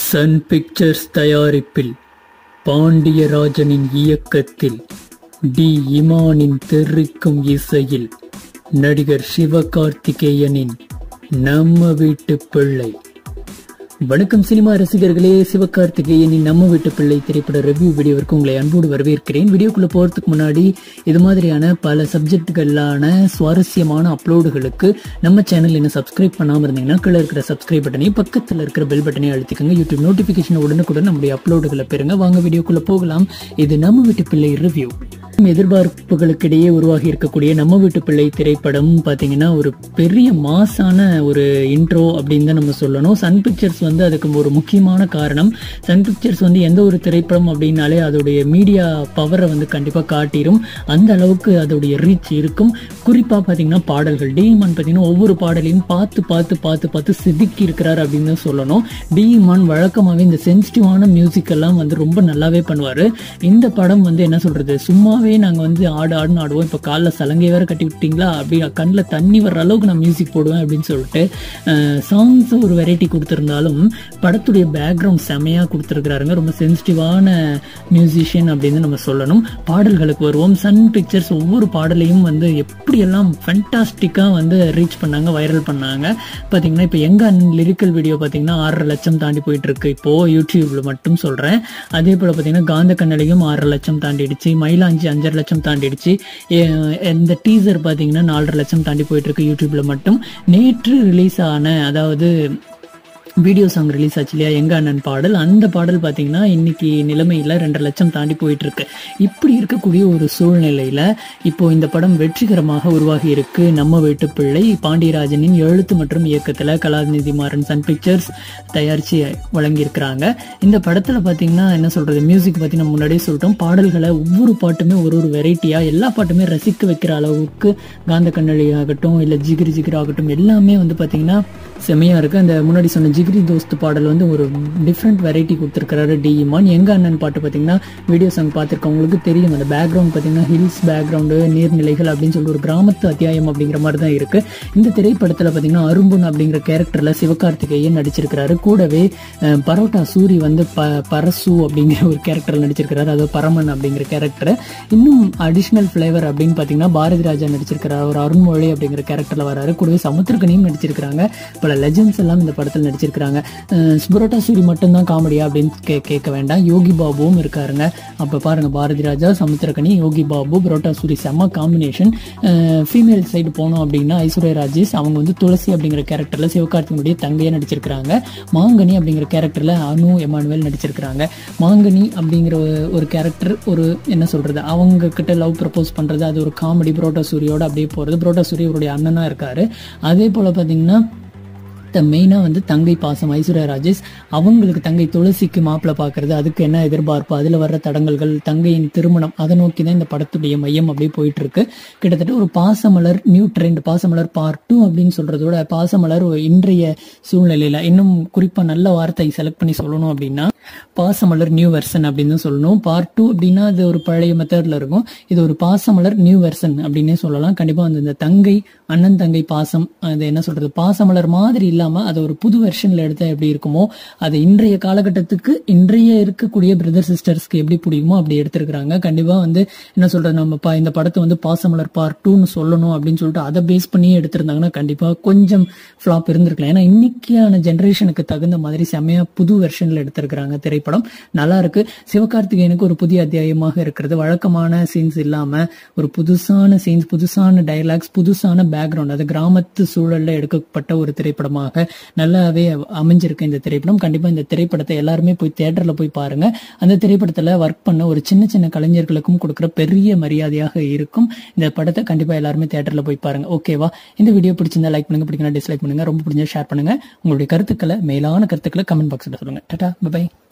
Sun pictures தயாரிப்பில் பாண்டியராஜனின் இயக்கத்தில் D இமானின் தெறிக்கும் இசையில் நடிகர் சிவகார்த்திகேயனின் நம்ம வீட்டு பிள்ளை வணக்கம் சினிமா ரசிகர்களே சிவகார்த்திகேயனின் நம்ம வீட்டு பிள்ளை திரைப்பட ரிவ்யூ வீடியோவிற்கு உங்களை அன்போடு வரவேற்கிறேன் வீடியோக்குள்ள போறதுக்கு முன்னாடி இது மாதிரியான பல சப்ஜெக்டுகளான சுவாரஸ்யமான அப்லோடுகளுக்கு நம்ம சேனல் என்ன சப்ஸ்கிரைப் பண்ணாம இருந்தீங்கன்னா கீழே இருக்கிற சப்ஸ்கிரைப் பட்டனையும் பக்கத்தில் இருக்கிற பெல் பட்டனையும் அழுத்திக்கோங்க யூடியூப் நோட்டிபிகேஷன் உடனுக்குடன் நம்முடைய அப்லோடுகளை பெறுங்க வாங்க வீடியோக்குள்ள போகலாம் இது நம்ம வீட்டு பிள்ளை ரிவ்யூ எதிர்பார்ப்புகளுக்கிடையே உருவாகி இருக்கக்கூடிய நம்ம வீட்டு பிள்ளை திரைப்படம் பார்த்தீங்கன்னா ஒரு பெரிய மாசான ஒரு இன்ட்ரோ அப்படின்னு தான் நம்ம சொல்லணும் சன் பிக்சர்ஸ் வந்து அதுக்கு ஒரு முக்கியமான காரணம் சன் பிக்சர்ஸ் வந்து எந்த ஒரு திரைப்படம் அப்படின்னாலே அதோடைய மீடியா பவரை வந்து கண்டிப்பாக காட்டிடும் அந்த அளவுக்கு அதோடைய ரீச் இருக்கும் குறிப்பாக பார்த்தீங்கன்னா பாடல்கள் டிமான் பார்த்தீங்கன்னா ஒவ்வொரு பாடலையும் பார்த்து பார்த்து பார்த்து பார்த்து செதுக்கி இருக்கிறார் அப்படின்னு தான் சொல்லணும் டிமான் வழக்கமாகவே இந்த சென்சிட்டிவான மியூசிக் எல்லாம் வந்து ரொம்ப நல்லாவே பண்ணுவார் இந்த படம் வந்து என்ன சொல்றது சும்மாவே நாங்கள் வந்து ஆடு ஆடுன்னு ஆடுவோம் இப்போ காலில் சலங்கை வேற கட்டி விட்டீங்களா அப்படி கண்ணில் தண்ணி வர்ற அளவுக்கு நான் மியூசிக் போடுவேன் அப்படின்னு சொல்லிட்டு சாங்ஸ் ஒரு வெரைட்டி கொடுத்துருந்தாலும் படத்துடைய பேக்ரவுண்ட் செமையாக கொடுத்துருக்குறாருங்க ரொம்ப சென்சிட்டிவான மியூசிஷியன் அப்படின்னு நம்ம சொல்லணும் பாடல்களுக்கு வருவோம் சன் பிக்சர்ஸ் ஒவ்வொரு பாடலையும் வந்து எப்படியெல்லாம் ஃபென்டாஸ்டிக்காக வந்து ரீச் பண்ணாங்க வைரல் பண்ணாங்க பார்த்தீங்கன்னா இப்போ எங்க லிரிக்கல் வீடியோ பார்த்தீங்கன்னா ஆறரை லட்சம் தாண்டி போயிட்டு இருக்கு இப்போ யூடியூப்ல மட்டும் சொல்கிறேன் அதே போல் பார்த்தீங்கன்னா காந்த கண்ணலையும் ஆறரை லட்சம் தாண்டிடுச்சு மயிலாஞ்சி அஞ்சரை லட்சம் தாண்டிடுச்சு இந்த டீசர் பார்த்தீங்கன்னா நாலரை லட்சம் தாண்டி போயிட்டு இருக்கு யூடியூப்ல மட்டும் நேற்று ரிலீஸ் ஆன அதாவது வீடியோ சாங் ரிலீஸ் ஆச்சு இல்லையா எங்க அண்ணன் பாடல் அந்த பாடல் பார்த்தீங்கன்னா இன்னைக்கு நிலைமையில ரெண்டரை லட்சம் தாண்டி போயிட்டு இருக்கு இப்படி இருக்கக்கூடிய ஒரு சூழ்நிலையில இப்போ இந்த படம் வெற்றிகரமாக உருவாகி இருக்கு நம்ம வீட்டு பிள்ளை பாண்டியராஜனின் எழுத்து மற்றும் இயக்கத்துல கலாநிதி மாறன் சன் பிக்சர்ஸ் தயாரிச்சு வழங்கியிருக்கிறாங்க இந்த படத்துல பார்த்தீங்கன்னா என்ன சொல்றது மியூசிக் பத்தி நம்ம முன்னாடியே சொல்லிட்டோம் பாடல்களை ஒவ்வொரு பாட்டுமே ஒரு ஒரு வெரைட்டியா எல்லா பாட்டுமே ரசிக்க வைக்கிற அளவுக்கு காந்த கண்ணழி ஆகட்டும் இல்லை ஜிகிரி ஜிகிரி ஆகட்டும் எல்லாமே வந்து பார்த்தீங்கன்னா செமையா இருக்கு அந்த முன்னாடி சொன்ன ஜிகிரி தோஸ்த் பாடல் வந்து ஒரு டிஃப்ரெண்ட் வெரைட்டி கொடுத்துருக்காரு டி இமான் எங்க அண்ணன் பாட்டு பார்த்தீங்கன்னா வீடியோ சாங் பார்த்துருக்கவங்களுக்கு தெரியும் அந்த பேக்ரவுண்ட் பார்த்தீங்கன்னா ஹில்ஸ் பேக்ரவுண்டு நீர்நிலைகள் அப்படின்னு சொல்லி ஒரு கிராமத்து அத்தியாயம் அப்படிங்கிற மாதிரி தான் இருக்கு இந்த திரைப்படத்தில் பார்த்தீங்கன்னா அரும்புன் அப்படிங்கிற கேரக்டர்ல சிவகார்த்திகேயன் நடிச்சிருக்கிறாரு கூடவே பரோட்டா சூரி வந்து ப பரசு அப்படிங்கிற ஒரு கேரக்டர் நடிச்சிருக்கிறாரு அதாவது பரமன் அப்படிங்கிற கேரக்டர் இன்னும் அடிஷ்னல் ஃபிளேவர் அப்படின்னு பார்த்தீங்கன்னா பாரதி ராஜா நடிச்சிருக்கிறார் ஒரு அருண்மொழி அப்படிங்கிற கேரக்டர்ல வராரு கூடவே சமுத்திரக்கனியும் நடிச்சிருக்கிறாங்க பல லெஜண்ட்ஸ் எல்லாம் இந்த படத்தில் நடிச்சிருக்கிறாங்க புரோட்டா சூரி மட்டும்தான் காமெடியா அப்படின்னு கே கேட்க வேண்டாம் யோகி பாபுவும் இருக்காருங்க அப்போ பாருங்க பாரதி ராஜா சமுத்திரக்கனி யோகி பாபு புரோட்டா சூரி செம்ம காம்பினேஷன் ஃபீமேல் சைடு போனோம் அப்படின்னா ஐஸ்வர்யா ராஜேஷ் அவங்க வந்து துளசி அப்படிங்கிற கேரக்டர்ல சிவகார்த்திகனுடைய தங்கையா நடிச்சிருக்கிறாங்க மாங்கனி அப்படிங்கிற கேரக்டர்ல அனு எமானுவேல் நடிச்சிருக்கிறாங்க மாங்கனி அப்படிங்கிற ஒரு கேரக்டர் ஒரு என்ன சொல்றது அவங்க கிட்ட லவ் ப்ரப்போஸ் பண்றது அது ஒரு காமெடி புரோட்டா சூரியோட அப்படியே போறது புரோட்டா சூரி அவருடைய அண்ணனா இருக்காரு அதே போல பாத்தீங்கன்னா மெயினாக வந்து தங்கை பாசம் ஐஸ்வர்யா ராஜேஷ் அவங்களுக்கு தங்கை துளசிக்கு மாப்பிள்ளை பார்க்கறது அதுக்கு என்ன எதிர்பார்ப்பு அதில் வர்ற தடங்கல்கள் தங்கையின் திருமணம் அதை நோக்கி தான் இந்த படத்துடைய மையம் அப்படியே போயிட்டு இருக்கு கிட்டத்தட்ட ஒரு Pasamalar new trend Pasamalar part two அப்படின்னு சொல்றதோட பாசமலர் இன்றைய சூழ்நிலையில இன்னும் குறிப்பாக நல்ல வார்த்தை செலக்ட் பண்ணி சொல்லணும் அப்படின்னா பாசமலர் நியூ வெர்சன் அப்படின்னு சொல்லணும் பார்ட் டூ அப்படின்னா அது ஒரு பழைய மெத்தட்ல இருக்கும் இது ஒரு பாசமலர் நியூ வெர்சன் அப்படின்னே சொல்லலாம் கண்டிப்பா வந்து இந்த தங்கை அண்ணன் தங்கை பாசம் அது என்ன சொல்றது பாசமலர் மாதிரி இல்லாம அதை ஒரு புது வெர்ஷன்ல எடுத்தா எப்படி இருக்குமோ அது இன்றைய காலகட்டத்துக்கு இன்றைய இருக்கக்கூடிய பிரதர் சிஸ்டர்ஸ்க்கு எப்படி பிடிக்குமோ அப்படி எடுத்திருக்கிறாங்க கண்டிப்பா வந்து என்ன சொல்றது நம்ம இந்த படத்தை வந்து பாசமலர் பார்ட் டூன்னு சொல்லணும் அப்படின்னு சொல்லிட்டு அதை பேஸ் பண்ணி எடுத்திருந்தாங்கன்னா கண்டிப்பா கொஞ்சம் ஃபிளாப் இருந்திருக்கலாம் ஏன்னா இன்னைக்கான ஜென்ரேஷனுக்கு தகுந்த மாதிரி செம்மையா புது வெர்ஷன்ல எடுத்திருக்கிறாங்க திரைப்படம் நல்லா இருக்கு சிவகார்த்திகேயனுக்கு ஒரு புதிய அத்தியாயமாக இருக்கிறது வழக்கமான சீன்ஸ் இல்லாம ஒரு புதுசான சீன்ஸ் புதுசான டைலாக்ஸ் புதுசான பேக்ரவுண்ட் அது கிராமத்து சூழல்ல எடுக்கப்பட்ட ஒரு திரைப்படமாக நல்லாவே அமைஞ்சிருக்கு இந்த திரைப்படம் கண்டிப்பா இந்த திரைப்படத்தை எல்லாருமே போய் தியேட்டர்ல போய் பாருங்க அந்த திரைப்படத்துல ஒர்க் பண்ண ஒரு சின்ன சின்ன கலைஞர்களுக்கும் கொடுக்குற பெரிய மரியாதையாக இருக்கும் இந்த படத்தை கண்டிப்பா எல்லாருமே தியேட்டர்ல போய் பாருங்க ஓகேவா இந்த வீடியோ பிடிச்சிருந்தா லைக் பண்ணுங்க பிடிக்கணும் டிஸ்லைக் பண்ணுங்க ரொம்ப பிடிச்சா ஷேர் பண்ணுங்க உங்களுடைய கருத்துக்களை மேலான கருத்துக்களை கமெண்ட் பாக்ஸ்ல சொல்லுங்க டாடா பை